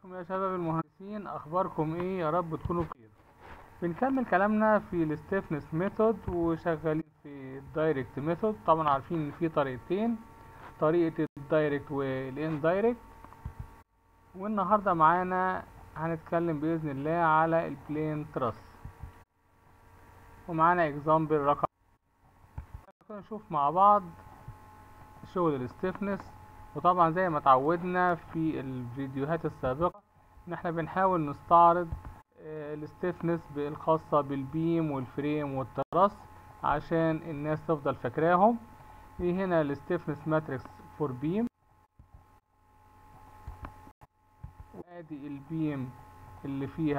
ازيكم يا شباب المهندسين اخباركم ايه يا رب تكونوا بخير بنكمل كلامنا في الستيفنس ميثود وشغالين في الدايركت ميثود طبعا عارفين ان في طريقتين طريقة الدايركت والاندايركت والنهاردة معانا هنتكلم بإذن الله على البلين تراس ومعانا اكزامبل رقم نشوف مع بعض شغل الستيفنس وطبعا زي ما اتعودنا في الفيديوهات السابقة ان احنا بنحاول نستعرض الستيفنس الخاصة بالبيم والفريم والتراس عشان الناس تفضل فاكراهم في هنا الستيفنس ماتريكس فور بيم وادي البيم اللي فيها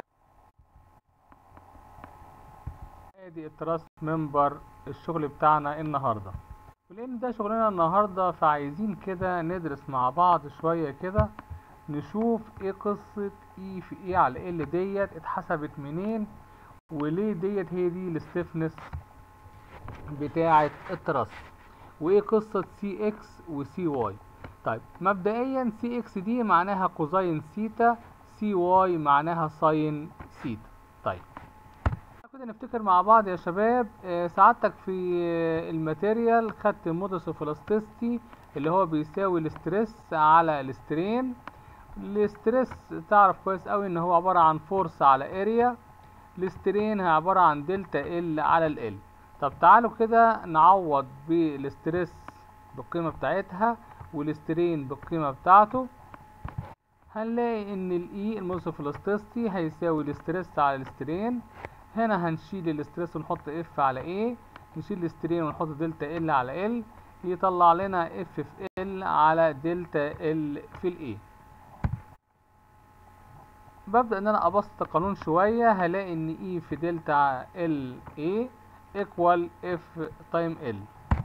ادي التراس ممبر الشغل بتاعنا النهارده ولان ده شغلنا النهارده فعايزين كده ندرس مع بعض شويه كده نشوف ايه قصه اي في ايه على ال ديت اتحسبت منين وليه ديت هي دي الستيفنس بتاعه التراس وايه قصه سي اكس وسي واي طيب مبدئيا سي اكس دي معناها كوزين سيتا سي واي معناها ساين سيتا طيب كده نفتكر مع بعض يا شباب آه سعادتك في آه الماتيريال خدت مودوس اوف الاستيستي اللي هو بيساوي الاسترس على الاسترين الاسترس تعرف كويس قوي ان هو عبارة عن فورس على اريا الاسترين هي عبارة عن دلتا ال على ال طب تعالوا كده نعوض بالاسترس بالقيمة بتاعتها والاسترين بالقيمة بتاعته هنلاقي ان الاي المودوس اوف الاستيستي هيساوي الاسترس على الاسترين هنا هنشيل الاسترس ونحط اف على ايه نشيل الاسترين ونحط دلتا ال على ال يطلع لنا اف في ال على دلتا ال في الايه ببدأ ان انا ابسط القانون شوية هلاقي ان اي في دلتا ال ايه ايكوال اف تايم ال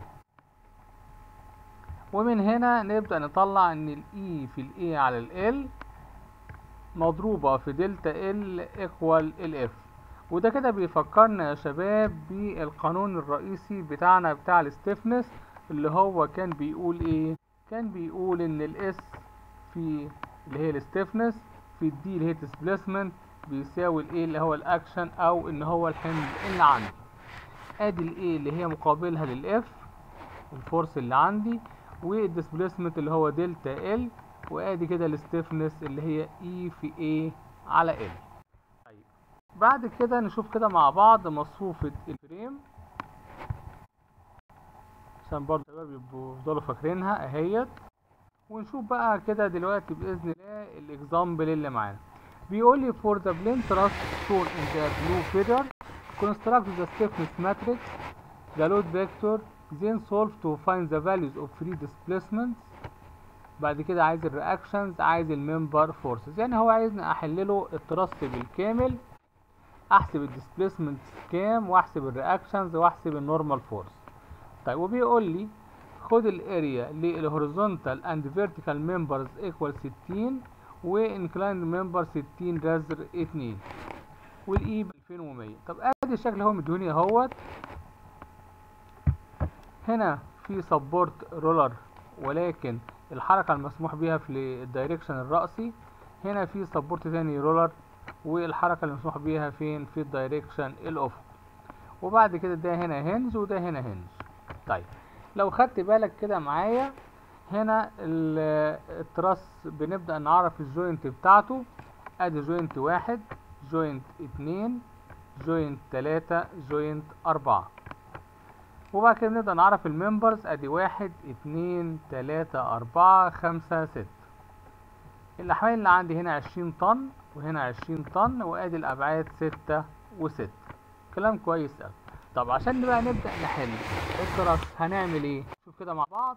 ومن هنا نبدأ نطلع ان الاي في الايه على ال مضروبة في دلتا ال ايكوال الاف وده كده بيفكرنا يا شباب بالقانون الرئيسي بتاعنا بتاع الستيفنس اللي هو كان بيقول ايه كان بيقول ان الاس في اللي هي الستيفنس في الدي اللي هي displacement بيساوي الايه اللي هو الاكشن او ان هو الحمل اللي عندي ادي الايه اللي هي مقابلها للاف الفورس اللي عندي والديسبليسمنت اللي هو دلتا ال وادي كده الستيفنس اللي هي اي في ايه على ال بعد كده نشوف كده مع بعض مصفوفة الفريم عشان برضه الشباب يبقوا يفضلوا فاكرينها اهيت ونشوف بقى كده دلوقتي بإذن الله الاكزامبل اللي معانا بيقول لي for the plane thrust shown in the blue figure construct the stiffness matrix the load vector then solve to find the values of free displacements بعد كده عايز الرياكشنز عايز الممبر فورسز يعني هو عايزني احلله الترس بالكامل احسب الديسبيسمنت كام واحسب الرياكشنز واحسب النورمال فورس طيب وبيقول لي خد الاريا للهوريزونتال اند فيرتيكال ممبرز ايكوال 60 وانكلايند ممبر 60 جذر 2 والاي ب 2100 طب ادي الشكل اهو مديوني اهوت هنا في سبورت رولر ولكن الحركه المسموح بيها في الدايركشن الرأسي هنا في سبورت تاني رولر والحركة اللي مسموح بيها فين في الدايركشن الافق وبعد كده ده هنا هنج وده هنا هنج طيب لو خدت بالك كده معايا هنا التراس بنبدأ نعرف الجوينت بتاعته ادي جوينت واحد جوينت اتنين جوينت تلاتة جوينت اربعة وبعد كده نبدأ نعرف الممبرز ادي واحد اتنين تلاتة اربعة خمسة ستة الأحمال اللي عندي هنا عشرين طن وهنا عشرين طن وادي الابعاد ستة وستة كلام كويس اوي طب عشان بقى نبدأ نحل التراس هنعمل ايه شوف كده مع بعض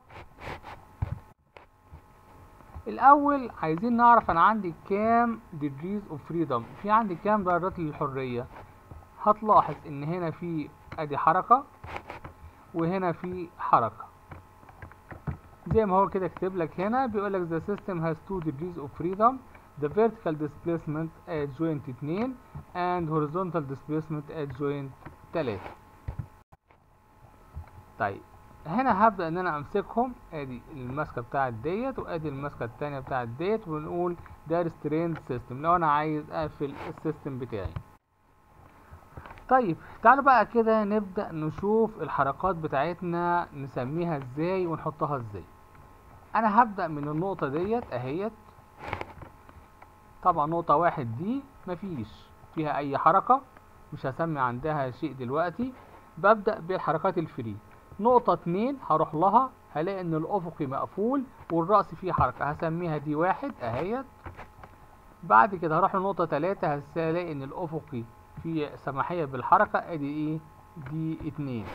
الاول عايزين نعرف انا عندي كام degrees of freedom في عندي كام درجات للحرية هتلاحظ ان هنا في ادي حركة وهنا في حركة زي ما هو كده كاتب لك هنا بيقول لك the system has two degrees of freedom the vertical displacement at joint 2 and horizontal displacement at joint 3 طيب هنا هبدأ ان انا امسكهم ادي الماسكة بتاعت ديت وادي الماسكة التانية بتاعت ديت ونقول ده ريستريند سيستم لو انا عايز اقفل السيستم بتاعي طيب تعالوا بقى كده نبدأ نشوف الحركات بتاعتنا نسميها ازاي ونحطها ازاي انا هبدأ من النقطة ديت اهيت طبعا نقطة واحد دي مفيش فيها اي حركة مش هسمي عندها شيء دلوقتي ببدأ بالحركات الفري نقطة اتنين هروح لها هلاقي ان الافقي مقفول والرأس فيه حركة هسميها دي واحد اهيت بعد كده هروح لنقطة تلاتة هلاقي ان الافقي فيه سماحية بالحركة ادي ايه دي اتنين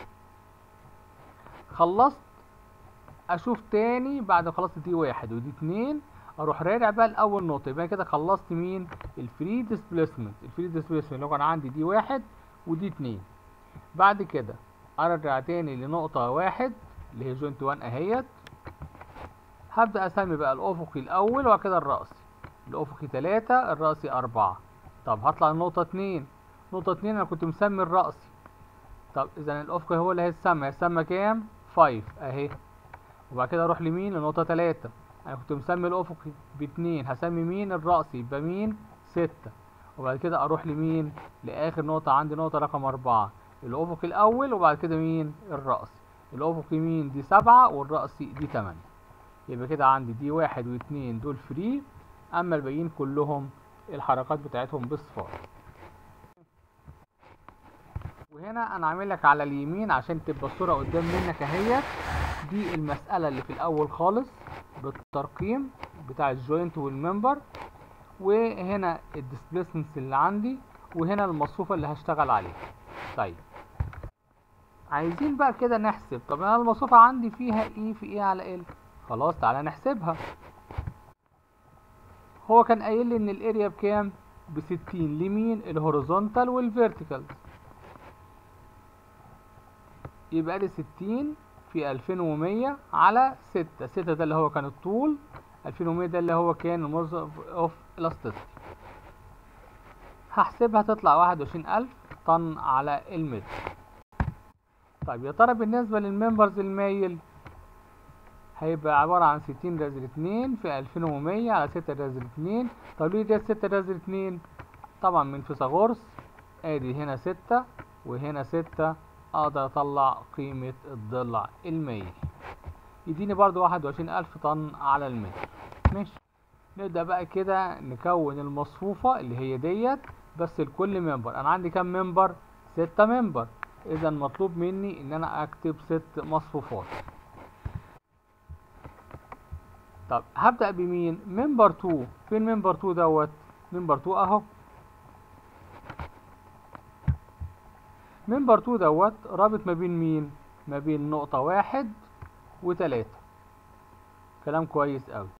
خلصت اشوف تاني بعد ما خلصت دي واحد ودي اتنين اروح راجع بقى لاول نقطة يبقى كده خلصت مين الفري ديسبيسمنت الفري ديسبيسمنت اللي هو كان عندي دي واحد ودي اتنين بعد كده ارجع تاني لنقطة واحد اللي هي جوينت وان اهيت هبدأ اسمي بقى الافقي الاول وبعد كده الرأسي الافقي تلاتة الرأسي اربعة طب هطلع لنقطة اتنين نقطة اتنين انا كنت مسمي الرأسي طب اذا الافقي هو اللي هيتسمى هيتسمى كام فايف اهي وبعد كده اروح لمين لنقطة تلاتة انا كنت مسمي الافقي باتنين هسمي مين الرأسي يبقى مين ستة وبعد كده اروح لمين لاخر نقطة عندي نقطة رقم اربعة الافقي الاول وبعد كده مين الرأسي الافقي مين دي سبعة والرأسي دي تمانية يبقى كده عندي دي واحد واتنين دول فري اما الباقيين كلهم الحركات بتاعتهم بصفار وهنا انا عامل لك على اليمين عشان تبقى الصورة قدام منك اهي دي المسألة اللي في الاول خالص بالترقيم بتاع الجوينت والممبر وهنا الديسبيسمنتس اللي عندي وهنا المصفوفة اللي هشتغل عليها طيب عايزين بقى كده نحسب طب انا المصفوفة عندي فيها ايه في ايه على ال خلاص تعالى نحسبها هو كان قايل لي ان الاريا بكام بستين لمين الهوريزونتال والفيرتيكال يبقى لي ستين في ألفين ومية على ستة ستة ده اللي هو كان الطول ألفين ومية ده اللي هو كان الموظف اوف الاستيستي هحسبها تطلع واحد وعشرين ألف طن على المتر طيب يا ترى بالنسبة للممبرز المايل هيبقى عبارة عن ستين رازل اتنين في ألفين ومية على ستة رازل اتنين طب ليه ده ستة رازل اتنين طبعا من فيثاغورس ادي هنا ستة وهنا ستة اقدر اطلع قيمة الضلع المائي يديني برضو واحد وعشرين الف طن على المتر ماشي نبدأ بقى كده نكون المصفوفة اللي هي ديت بس لكل ممبر انا عندي كام ممبر ستة ممبر اذا مطلوب مني ان انا اكتب ست مصفوفات طب هبدأ بمين ممبر 2 فين ممبر 2 دوت ممبر 2 اهو ممبر 2 دوت رابط ما بين مين ما بين نقطة واحد وتلاتة كلام كويس اوي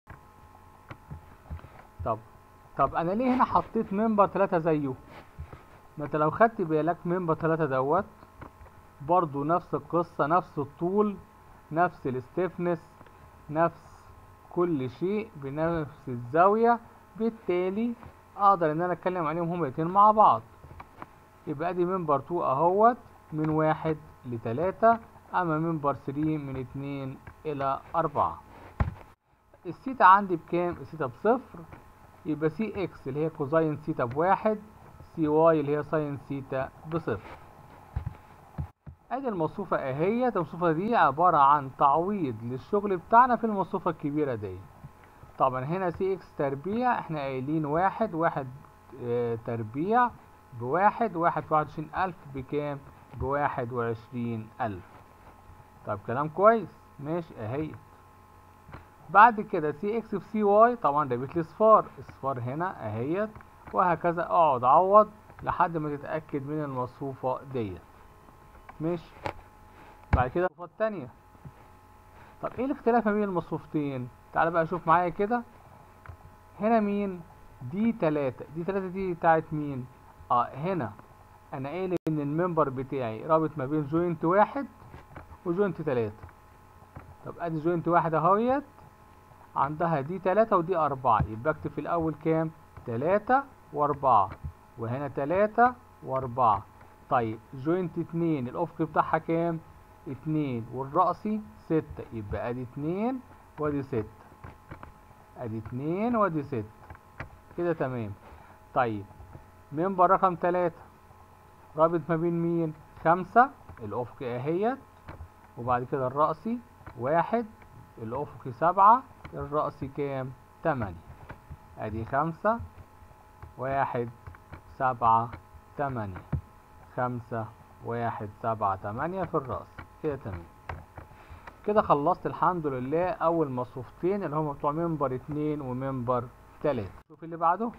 طب طب انا ليه هنا حطيت ممبر تلاتة زيه ما انت لو خدت بالك ممبر تلاتة دوت برضو نفس القصة نفس الطول نفس الستيفنس نفس كل شيء بنفس الزاوية بالتالي اقدر ان انا اتكلم عليهم هما الاتنين مع بعض يبقى ادي منبر 2 اهوت من واحد لتلاتة اما منبر 3 من اتنين الى اربعة السيتا عندي بكام السيتا بصفر يبقى سي اكس اللي هي كوزاين سيتا بواحد سي واي اللي هي ساين سيتا بصفر ادي المصفوفة اهيت المصفوفة دي عبارة عن تعويض للشغل بتاعنا في المصفوفة الكبيرة دي طبعا هنا سي اكس تربيع احنا قايلين واحد واحد اه تربيع بواحد واحد في واحد وعشرين ألف بكام بواحد وعشرين ألف طب كلام كويس ماشي اهيت بعد كده سي اكس في سي واي طبعا جابت لي صفار الصفار هنا اهيت وهكذا اقعد اعوض لحد ما تتأكد من المصفوفة ديت ماشي بعد كده المصفوفة التانية طب ايه الاختلاف ما بين المصفوفتين تعال بقى شوف معايا كده هنا مين دي تلاتة دي تلاتة دي بتاعت مين اه هنا انا قايل ان الممبر بتاعي رابط ما بين جوينت واحد وجوينت تلاتة طب ادي جوينت واحد اهويت عندها دي تلاتة ودي اربعة يبقى اكتب في الاول كام تلاتة واربعة وهنا تلاتة واربعة طيب جوينت اتنين الافق بتاعها كام اتنين والرأسي ستة يبقى ادي اتنين وادي ستة ادي اتنين وادي ستة كده تمام طيب منبر رقم تلاتة رابط ما بين مين خمسة الأفقي اهيت وبعد كده الرأسي واحد الأفقي سبعة الرأسي كام تمانية ادي خمسة واحد سبعة تمانية خمسة واحد سبعة تمانية في الرأس كده تمام كده خلصت الحمد لله أول مصفوفتين اللي هما بتوع منبر اتنين ومنبر تلاتة شوف اللي بعده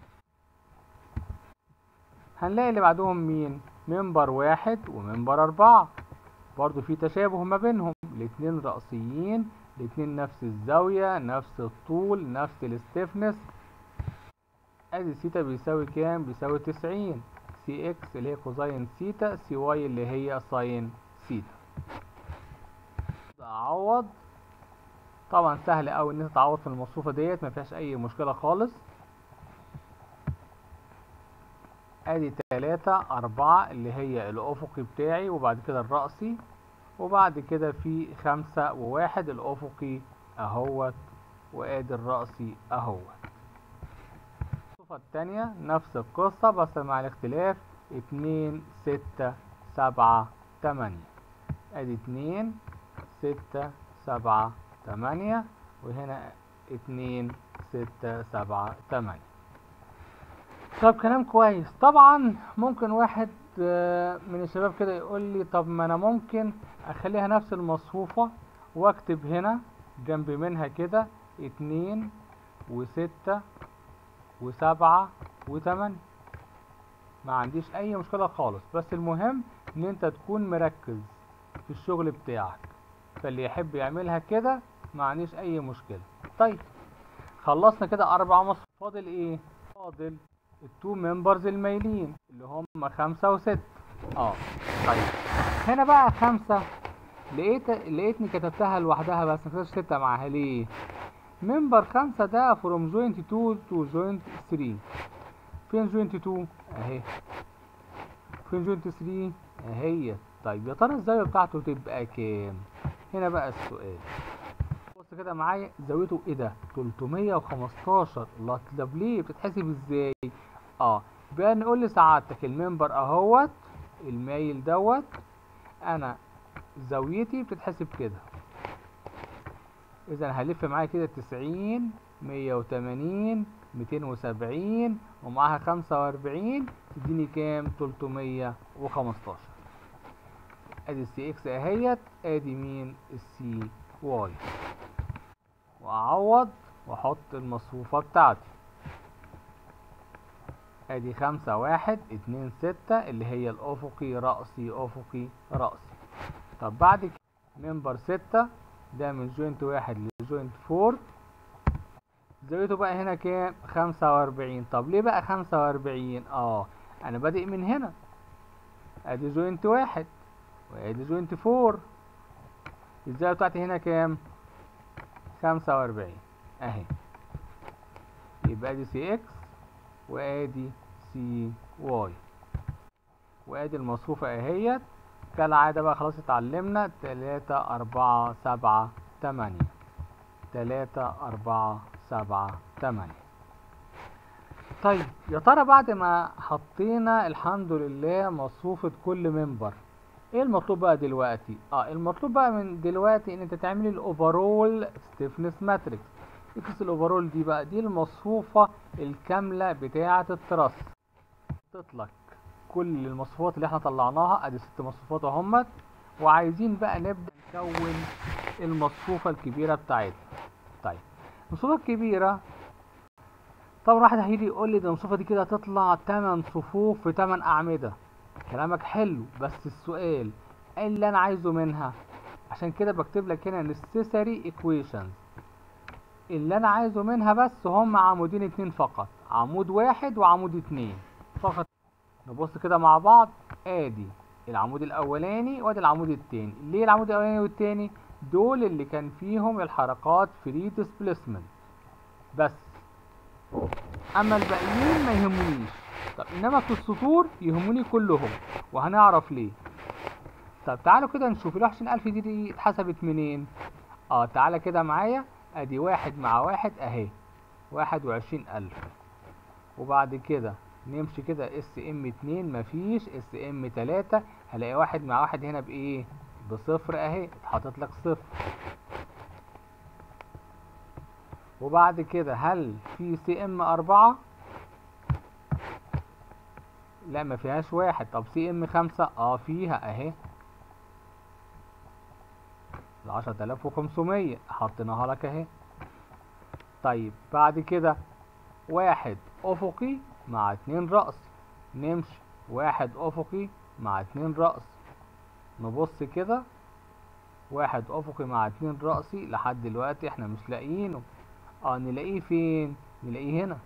هنلاقي اللي بعدهم مين منبر واحد ومنبر أربعة برضو في تشابه ما بينهم الاتنين رأسيين الاتنين نفس الزاوية نفس الطول نفس الاستفنس ادي سيتا بيساوي كام بيساوي تسعين سي اكس اللي هي كوزين سيتا سي واي اللي هي ساين سيتا اعوض طبعا سهل اوي ان انت تعوض في المصفوفة ديت ما فيهاش اي مشكلة خالص ادي تلاتة اربعة اللي هي الافقي بتاعي وبعد كده الرأسي وبعد كده في خمسة وواحد الافقي اهوت وادي الرأسي اهوت الصفة التانية نفس القصة بس مع الاختلاف اتنين ستة سبعة تمانية ادي اتنين ستة سبعة تمانية وهنا اتنين ستة سبعة تمانية طب كلام كويس طبعا ممكن واحد آه، من الشباب كده يقول لي طب ما انا ممكن اخليها نفس المصفوفة واكتب هنا جنب منها كده اتنين وستة وسبعة وتمانية ما عنديش اي مشكلة خالص بس المهم ان انت تكون مركز في الشغل بتاعك فاللي يحب يعملها كده ما عنديش اي مشكلة طيب خلصنا كده اربع مصفوفات فاضل ايه فاضل التو ممبرز المايلين اللي هم خمسة وستة اه طيب هنا بقى خمسة لقيت لقيتني كتبتها لوحدها بس ما كتبتش ستة معاها ليه ممبر خمسة ده from joint 2 to joint 3 فين joint 2 اهي فين joint 3 اهي طيب يا ترى الزاوية بتاعته تبقى كام هنا بقى السؤال بص كده معايا زاويته ايه ده 315 الله طب ليه بتتحسب ازاي اه بقى نقول لسعادتك المنبر اهوت المايل دوت انا زاويتي بتتحسب كده اذا هلف معايا كده 90 180 270 ومعاها 45 تديني كام 315 ادي السي اكس اهيت ادي مين السي واي واعوض واحط المصفوفة بتاعتي ادي خمسة واحد اتنين ستة اللي هي الافقي رأسي افقي رأسي طب بعد كده منبر ستة ده من جوينت واحد لجوينت فور زاويته بقى هنا كام خمسة واربعين طب ليه بقى خمسة واربعين اه انا بادئ من هنا ادي جوينت واحد وادي جوينت فور الزاوية بتاعتي هنا كام خمسة واربعين اهي يبقى ادي سي اكس وادي سي واي وادي المصفوفة اهيت كالعادة بقى خلاص اتعلمنا تلاتة أربعة سبعة تمانية تلاتة أربعة سبعة تمانية طيب يا ترى بعد ما حطينا الحمد لله مصفوفة كل منبر ايه المطلوب بقى دلوقتي اه المطلوب بقى من دلوقتي ان انت تعملي الاوفرول ستيفنس ماتريكس اكس الاوفرول دي بقى دي المصفوفة الكاملة بتاعة التراس تطلق كل المصفوفات اللي احنا طلعناها ادي ست مصفوفات اهمت وعايزين بقى نبدأ نكون المصفوفة الكبيرة بتاعتنا طيب المصفوفة الكبيرة طبعا واحد هيجي يقول لي ده المصفوفة دي كده هتطلع 8 صفوف في 8 أعمدة كلامك حلو بس السؤال ايه اللي انا عايزه منها عشان كده بكتب لك هنا necessary equations اللي انا عايزه منها بس هم عمودين اتنين فقط عمود واحد وعمود اتنين فقط نبص كده مع بعض ادي العمود الاولاني وادي العمود التاني ليه العمود الاولاني والتاني دول اللي كان فيهم الحركات فري ديسبليسمنت بس اما الباقيين ما يهمنيش طب انما في السطور يهموني كلهم وهنعرف ليه طب تعالوا كده نشوف ال 21000 دي, دي اتحسبت منين اه تعالى كده معايا ادي واحد مع واحد اهي واحد وعشرين الف وبعد كده نمشي كده اس ام اتنين مفيش اس ام تلاتة هلاقي واحد مع واحد هنا بايه بصفر اهي اتحطت لك صفر وبعد كده هل في سي ام اربعة لا ما فيهاش واحد طب سي ام خمسة اه فيها اهي العشرة آلاف وخمسمية حطيناها لك اهي طيب بعد كده واحد افقي مع اتنين رأسي نمشي واحد افقي مع اتنين رأس نبص كده واحد افقي مع اتنين رأسي لحد دلوقتي احنا مش لاقيينه اه نلاقيه فين نلاقيه هنا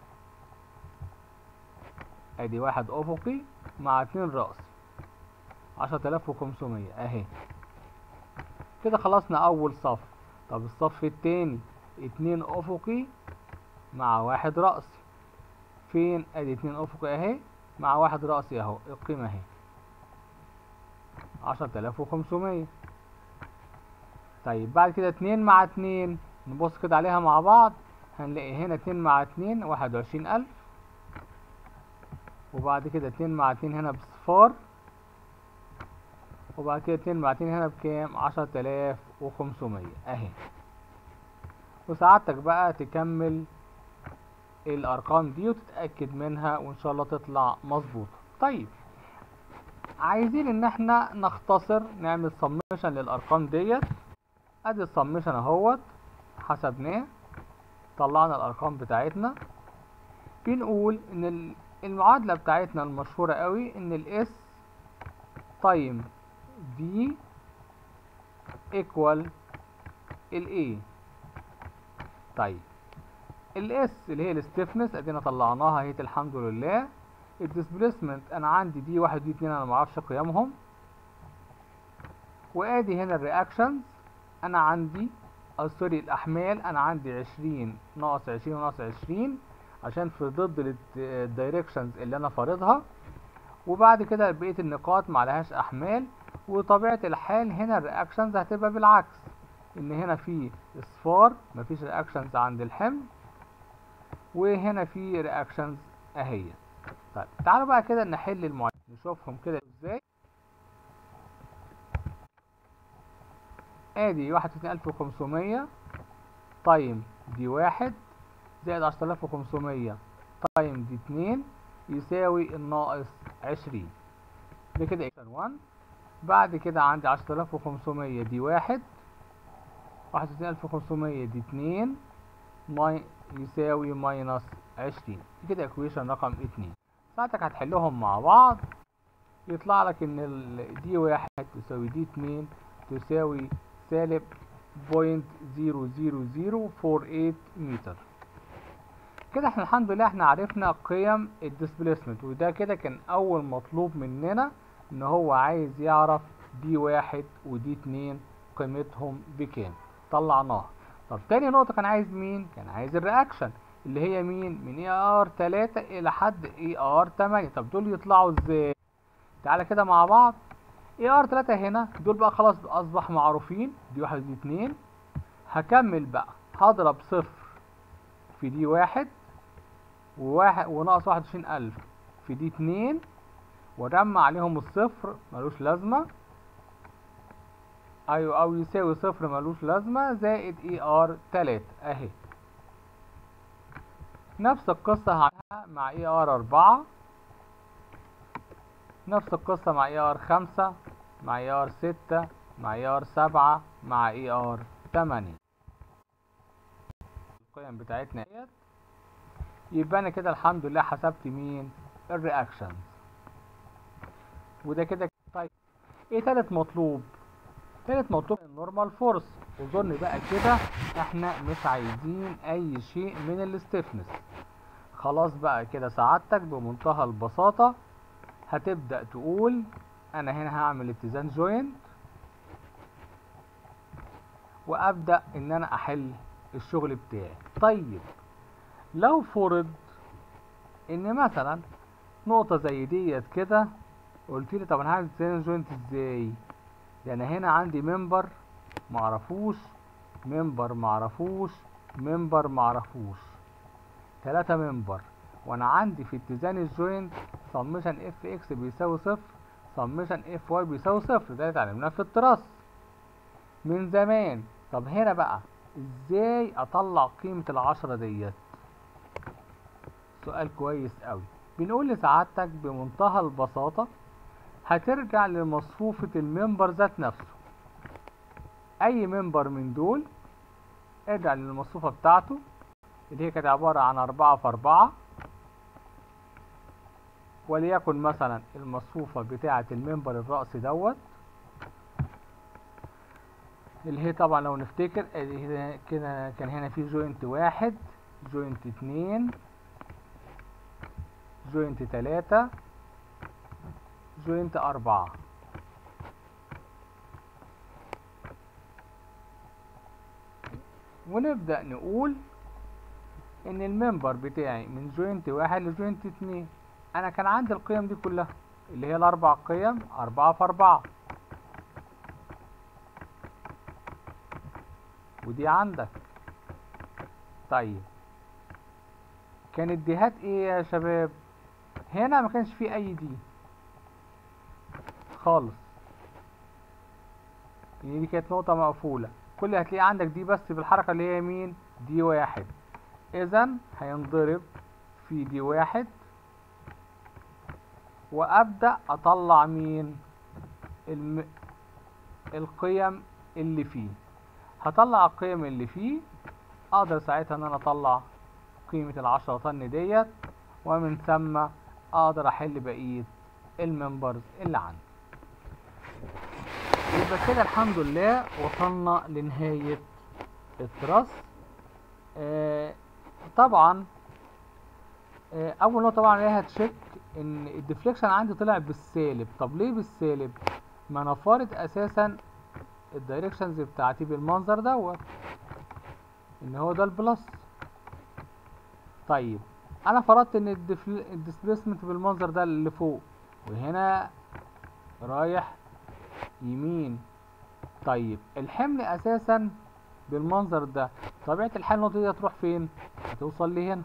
ادي واحد افقي مع اتنين رأسي عشرة آلاف وخمسمية اهي كده خلصنا اول صف طب الصف التاني اتنين افقي مع واحد رأسي فين ادي اتنين افقي اهي مع واحد رأسي اهو القيمة اهي عشرة آلاف وخمسمية طيب بعد كده اتنين مع اتنين نبص كده عليها مع بعض هنلاقي هنا اتنين مع اتنين واحد وعشرين ألف وبعد كده اتنين مع اتنين هنا بصفار وبعد كده اتنين مع اتنين هنا بكام عشرة آلاف وخمسمية اهي وسعادتك بقى تكمل الارقام دي وتتأكد منها وان شاء الله تطلع مظبوطة طيب عايزين ان احنا نختصر نعمل سمشن للارقام ديت ادي السمشن اهوت حسبناه طلعنا الارقام بتاعتنا بنقول ان المعادلة بتاعتنا المشهورة قوي ان الاس تايم دي ايكوال الاي طيب الاس اللي هي الستيفنس ادينا طلعناها اهي الحمد لله الديسبليسمنت انا عندي دي واحد ودي اتنين انا معرفش قيمهم وادي هنا الرياكشنز انا عندي او سوري الاحمال انا عندي عشرين ناقص عشرين وناقص عشرين عشان في ضد الدايركشنز اللي انا فارضها وبعد كده بقيه النقاط معلهاش احمال وطبيعه الحال هنا الرياكشنز هتبقى بالعكس ان هنا في اصفار مفيش رياكشنز عند الحمل وهنا في رياكشنز اهي طيب تعالوا بقى كده نحل المعادلة نشوفهم كده ازاي ادي واحد واتنين الف وخمسمية تايم دي واحد زائد عشرة آلاف وخمسمية تايم دي اتنين يساوي الناقص عشرين ده كده اكشن وان بعد كده عندي عشرة آلاف وخمسمية دي واحد واحد واتنين الف وخمسمية دي اتنين ماي يساوي ماينس عشرين كده اكويشن رقم اتنين ساعتك هتحلهم مع بعض يطلع لك ان ال دي واحد تساوي دي اتنين تساوي سالب بوينت زيرو زيرو زيرو فور ايت متر كده احنا الحمد لله احنا عرفنا قيم الديسبليسمنت وده كده كان اول مطلوب مننا ان هو عايز يعرف دي واحد ودي اتنين قيمتهم بكام طلعناها طب تاني نقطة كان عايز مين؟ كان عايز الرياكشن اللي هي مين؟ من اي ار 3 الى حد اي ار 8 طب دول يطلعوا ازاي؟ تعالى كده مع بعض اي ار 3 هنا دول بقى خلاص اصبح معروفين دي واحد ودي اتنين هكمل بقى هضرب صفر في دي واحد وواحد وناقص واحد وعشرين ألف في دي اتنين ورمى عليهم الصفر ملوش لازمة أيوة أو يساوي صفر ملوش لازمة زائد اي ار تلاتة أهي نفس القصة هعملها مع اي ار أربعة نفس القصة مع اي ار خمسة مع اي ار ستة مع اي ار سبعة مع اي ار تمانية القيم بتاعتنا ديت يبقى انا كده الحمد لله حسبت مين الرياكشنز وده كده طيب ايه تالت مطلوب تالت مطلوب النورمال فورس وظن بقى كده احنا مش عايزين اي شيء من الستيفنس خلاص بقى كده سعادتك بمنتهى البساطة هتبدأ تقول انا هنا هعمل اتزان جوينت وابدأ ان انا احل الشغل بتاعي طيب لو فرض ان مثلا نقطة زي ديت كده قلت لي طب انا هعمل اتزان جوينت ازاي ده انا هنا عندي ممبر معرفوش ممبر معرفوش ممبر معرفوش تلاتة ممبر وانا عندي في اتزان الجوينت سمشن اف اكس بيساوي صفر سمشن اف واي بيساوي صفر ده اتعلمناه في التراس من زمان طب هنا بقى ازاي اطلع قيمة العشرة ديت سؤال كويس قوي بنقول لسعادتك بمنتهى البساطة هترجع لمصفوفة الممبر ذات نفسه اي ممبر من دول ارجع للمصفوفة بتاعته اللي هي كانت عبارة عن أربعة في أربعة وليكن مثلا المصفوفة بتاعة الممبر الرأسي دوت اللي هي طبعا لو نفتكر كده كان هنا في جوينت واحد جوينت اتنين جوينت تلاتة جوينت أربعة ونبدأ نقول ان الممبر بتاعي من جوينت واحد لجوينت اتنين انا كان عندي القيم دي كلها اللي هي الاربع قيم اربعة في اربعة ودي عندك طيب كانت ديهات ايه يا شباب هنا ما كانش فيه اي دي خالص يعني دي كانت نقطة مقفولة كل اللي هتلاقيه عندك دي بس بالحركة اللي هي مين دي واحد اذا هينضرب في دي واحد وابدأ اطلع مين الم... القيم اللي فيه هطلع القيم اللي فيه اقدر ساعتها ان انا اطلع قيمة العشرة طن ديت ومن ثم اقدر احل بقية الممبرز اللي عندي يبقى كده الحمد لله وصلنا لنهاية التراس آه طبعا آه اول نقطة طبعا عليها تشيك ان الديفليكشن عندي طلع بالسالب طب ليه بالسالب ما انا فارض اساسا الدايركشنز بتاعتي بالمنظر دوت ان هو ده البلس طيب انا فرضت ان الديسبيسمنت بالمنظر ده اللي فوق وهنا رايح يمين طيب الحمل اساسا بالمنظر ده طبيعة الحال النقطة دي هتروح فين هتوصل لهنا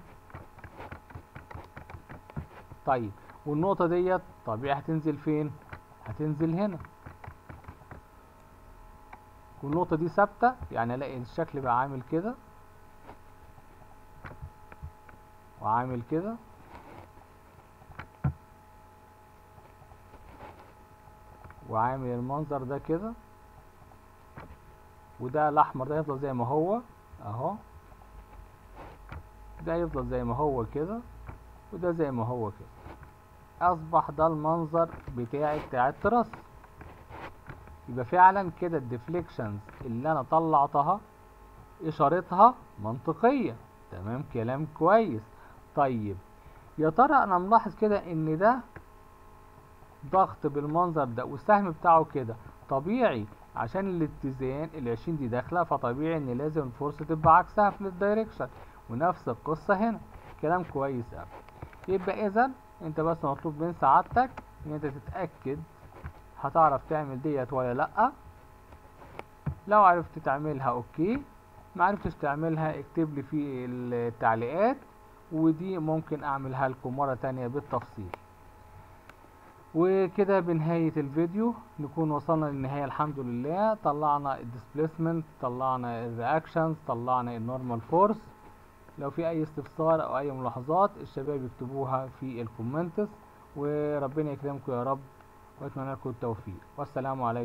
طيب والنقطة ديت طبيعي هتنزل فين هتنزل هنا والنقطة دي ثابتة يعني الاقي الشكل بقى عامل كده وعامل كده وعامل المنظر ده كده وده الاحمر ده يفضل زي ما هو اهو ده يفضل زي ما هو كده وده زي ما هو كده اصبح ده المنظر بتاعي بتاع التراس يبقى فعلا كده الديفليكشنز اللي انا طلعتها اشارتها منطقية تمام كلام كويس طيب يا ترى انا ملاحظ كده ان ده ضغط بالمنظر ده والسهم بتاعه كده طبيعي عشان الاتزان العشرين دي داخله فطبيعي ان لازم الفرصة تبقى عكسها في الدايركشن ونفس القصة هنا كلام كويس اوي يبقى اذا انت بس مطلوب من سعادتك ان انت تتأكد هتعرف تعمل ديت ولا لأ لو عرفت تعملها اوكي معرفتش تعملها اكتب لي في التعليقات ودي ممكن اعملها لكم مرة تانية بالتفصيل وكده بنهاية الفيديو نكون وصلنا للنهاية الحمد لله طلعنا الديسبليسمنت طلعنا الرياكشنز طلعنا النورمال فورس لو في اي استفسار او اي ملاحظات الشباب يكتبوها في الكومنتس وربنا يكرمكم يا رب واتمنى لكم التوفيق والسلام عليكم